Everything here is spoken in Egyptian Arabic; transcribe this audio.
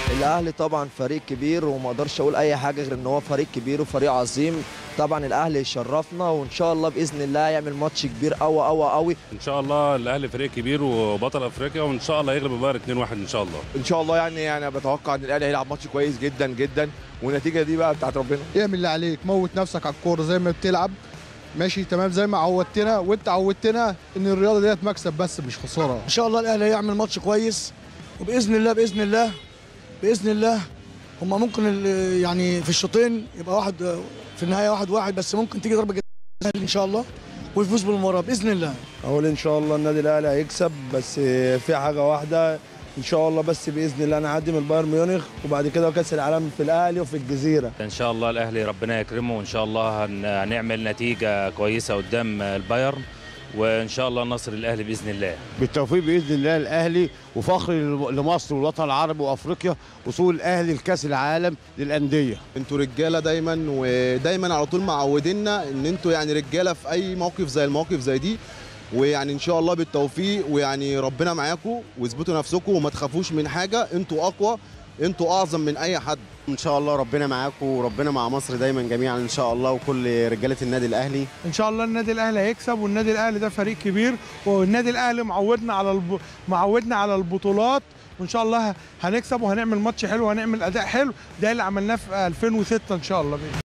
الاهلي طبعا فريق كبير وما اقدرش اقول اي حاجه غير ان هو فريق كبير وفريق عظيم طبعا الاهلي يشرفنا وان شاء الله باذن الله يعمل ماتش كبير قوي قوي قوي ان شاء الله الاهلي فريق كبير وبطل افريقيا وان شاء الله يغلب البايرن 2-1 ان شاء الله ان شاء الله يعني يعني بتوقع ان الاهلي هيلعب ماتش كويس جدا جدا والنتيجه دي بقى بتاعت ربنا اعمل اللي عليك موت نفسك على الكوره زي ما بتلعب ماشي تمام زي ما عودتنا وانت عودتنا ان الرياضه ديت مكسب بس مش خساره ان شاء الله الاهلي هيعمل ماتش كويس وباذن الله باذن الله باذن الله هما ممكن ال- يعني في الشوطين يبقى واحد في النهايه واحد واحد بس ممكن تيجي ضربه جزاء ان شاء الله ويفوز بالمباراه باذن الله اقول ان شاء الله النادي الاهلي هيكسب بس في حاجه واحده ان شاء الله بس باذن الله نعدي من بايرن ميونخ وبعد كده كاس العالم في الاهلي وفي الجزيره ان شاء الله الاهلي ربنا يكرمه وان شاء الله هن- هنعمل نتيجه كويسه قدام البايرن وان شاء الله نصر الاهلي باذن الله بالتوفيق باذن الله الاهلي وفخر لمصر والوطن العربي وافريقيا وصول الاهلي لكاس العالم للانديه انتوا رجاله دايما ودايما على طول معودينا ان انتوا يعني رجاله في اي موقف زي المواقف زي دي ويعني ان شاء الله بالتوفيق ويعني ربنا معاكم واثبتوا نفسكم وما تخافوش من حاجه انتوا اقوى انتوا اعظم من اي حد ان شاء الله ربنا معاكم وربنا مع مصر دايما جميعا ان شاء الله وكل رجاله النادي الاهلي ان شاء الله النادي الاهلي هيكسب والنادي الاهلي ده فريق كبير والنادي الاهلي معودنا على الب... معودنا على البطولات وان شاء الله هنكسب وهنعمل ماتش حلو وهنعمل اداء حلو ده اللي عملناه في 2006 ان شاء الله بإذن